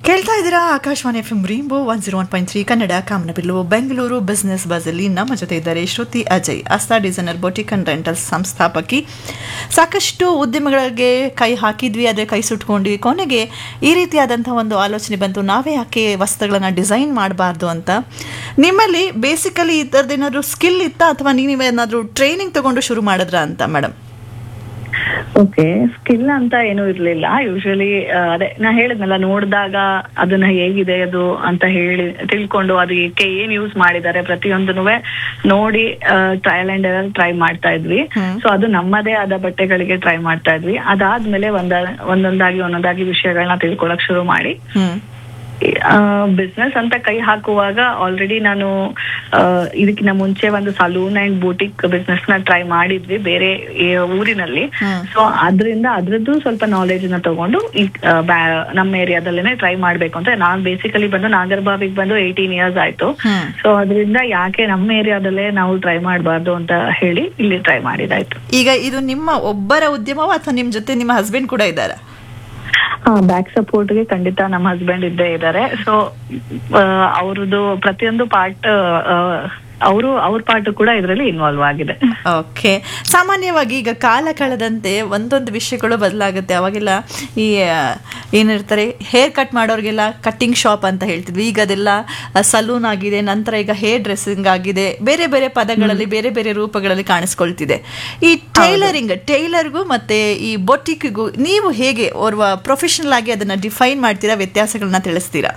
ಕೇಳ್ತಾ ಇದ್ದೀರಾ Akashvani F M rainbow one zero one point three Kannada ಕಾಮನಬಿಲ್ಲು ಬೆಂಗಳೂರು ಬಿಸ್ನೆಸ್ ಬಜಲ್ಲಿ ನಮ್ಮ ಜೊತೆ ಇದ್ದಾರೆ Shruti Ajay Astha designer boutique and rentals ಸಂಸ್ಥಾಪಕಿ ಸಾಕಷ್ಟು ಉದ್ಯಮಗಳಿಗೆ ಕೈ ಹಾಕಿದ್ವಿ ಆದರೆ ಕೈ ಸುಟ್ಕೊಂಡ್ವಿ ಕೊನೆಗೆ ಈ ರೀತಿಯಾದಂಥ ಒಂದು ಆಲೋಚನೆ ಬಂತು ನಾವೇ ಯಾಕೆ ವಸ್ತ್ರಗಳನ್ನು ಡಿಸೈನ್ ಮಾಡಬಾರ್ದು ಅಂತ ನಿಮ್ಮಲ್ಲಿ ಬೇಸಿಕಲಿ ಈ ಥರದ್ದೇನಾದ್ರು ಸ್ಕಿಲ್ ಇತ್ತಾ ಅಥವಾ ನೀವೇನಾದರೂ ಟ್ರೈನಿಂಗ್ ತಗೊಂಡು ಶುರು ಮಾಡಿದ್ರಾ ಅಂತ ಮೇಡಮ್ ಓಕೆ ಸ್ಕಿಲ್ ಅಂತ ಏನೂ ಇರ್ಲಿಲ್ಲ ಯೂಶಲಿ ಅದೇ ನಾ ಹೇಳಿದ್ನಲ್ಲ ನೋಡಿದಾಗ ಅದನ್ನ ಹೇಗಿದೆ ಅದು ಅಂತ ಹೇಳಿ ತಿಳ್ಕೊಂಡು ಅದಕ್ಕೆ ಏನ್ ಯೂಸ್ ಮಾಡಿದ್ದಾರೆ ಪ್ರತಿಯೊಂದನ್ನು ನೋಡಿ ಟ್ರಯಲ್ ಅಂಡ್ ಎರರ್ ಟ್ರೈ ಮಾಡ್ತಾ ಇದ್ವಿ ಸೊ ಅದು ನಮ್ಮದೇ ಆದ ಬಟ್ಟೆಗಳಿಗೆ ಟ್ರೈ ಮಾಡ್ತಾ ಇದ್ವಿ ಅದಾದ್ಮೇಲೆ ಒಂದ ಒಂದೊಂದಾಗಿ ಒಂದೊಂದಾಗಿ ವಿಷಯಗಳನ್ನ ತಿಳ್ಕೊಳಕ್ ಶುರು ಮಾಡಿ ಹ್ಮ್ ಬಿಸ್ನೆಸ್ ಅಂತ ಕೈ ಹಾಕುವಾಗ ಆಲ್ರೆಡಿ ನಾನು ಆ, ಇದಕ್ಕಿಂತ ಮುಂಚೆ ಒಂದು ಸಲೂನ್ ಅಂಡ್ ಬೂಟಿಕ್ ಬಿಸ್ನೆಸ್ ನ ಟ್ರೈ ಮಾಡಿದ್ವಿ ಬೇರೆ ಈ ಊರಿನಲ್ಲಿ ಹ್ಮ್. ಸೊ ಅದರಿಂದ ಅದ್ರದ್ದು ಸ್ವಲ್ಪ ನಾಲೆಜ್ ನ ತಗೊಂಡು ಈ ಆ, ಬ್ಯಾ- ನಮ್ಮ ಏರಿಯಾದಲ್ಲೇನೆ ಟ್ರೈ ಮಾಡ್ಬೇಕು ಅಂತ ನಾನ್ ಬೇಸಿಕಲಿ ಬಂದು ನಾಗರಬಾವಿಗೆ ಬಂದು ಏಯ್ಟೀನ್ ಇಯರ್ಸ್ ಆಯ್ತು ಹ್ಮ್ ಸೊ ಅದರಿಂದ ಯಾಕೆ ನಮ್ಮ ಏರಿಯಾದಲ್ಲೇ ನಾವು ಟ್ರೈ ಮಾಡಬಾರ್ದು ಅಂತ ಹೇಳಿ ಇಲ್ಲಿ ಟ್ರೈ ಮಾಡಿದಾಯ್ತು ಈಗ ಇದು ನಿಮ್ಮ ಒಬ್ಬರ ಉದ್ಯಮವ ಅಥವಾ ನಿಮ್ಮ ಜೊತೆ ನಿಮ್ಮ ಹಸ್ಬೆಂಡ್ ಕೂಡ ಇದ್ದಾರಾ ಹಾ ಬ್ಯಾಕ್ ಸಪೋರ್ಟ್ ಗೆ ಖಂಡಿತ ನಮ್ಮ ಹಸ್ಬೆಂಡ್ ಇದ್ದೇ ಇದ್ದಾರೆ ಸೊ ಅವ್ರದ್ದು ಪ್ರತಿಯೊಂದು ಪಾರ್ಟ್ ಅವರು ಅವ್ರ ಪಾರ್ಟ್ ಕೂಡ ಇದರಲ್ಲಿ ಇನ್ವಾಲ್ವ್ ಆಗಿದೆ ಓಕೆ ಸಾಮಾನ್ಯವಾಗಿ ಈಗ ಕಾಲ ಕಳೆದಂತೆ ಒಂದೊಂದು ವಿಷಯಗಳು ಬದಲಾಗುತ್ತೆ ಅವಾಗೆಲ್ಲ ಈ ಆ, ಏನಿರ್ತಾರೆ ಹೇರ್ ಕಟ್ ಮಾಡೋರಿಗೆಲ್ಲ ಕಟ್ಟಿಂಗ್ ಶಾಪ್ ಅಂತ ಹೇಳ್ತಿದ್ವಿ ಈಗ ಅದೆಲ್ಲ ಸಲೂನ್ ಆಗಿದೆ ನಂತರ ಈಗ ಹೇರ್ ಡ್ರೆಸ್ಸಿಂಗ್ ಆಗಿದೆ ಬೇರೆ ಬೇರೆ ಪದಗಳಲ್ಲಿ ಬೇರೆ ಬೇರೆ ರೂಪಗಳಲ್ಲಿ ಕಾಣಿಸ್ಕೊಳ್ತಿದೆ ಈ ಟೈಲರಿಂಗ್ ಟೈಲರ್ಗೂ ಮತ್ತೆ ಈ ಬೊಟಿಕ್ಗೂ ನೀವು ಹೇಗೆ ಓರ್ವ ಪ್ರೊಫೆಷನಲ್ ಆಗಿ ಅದನ್ನ ಡಿಫೈನ್ ಮಾಡ್ತೀರಾ ವ್ಯತ್ಯಾಸಗಳನ್ನ ತಿಳಿಸ್ತೀರಾ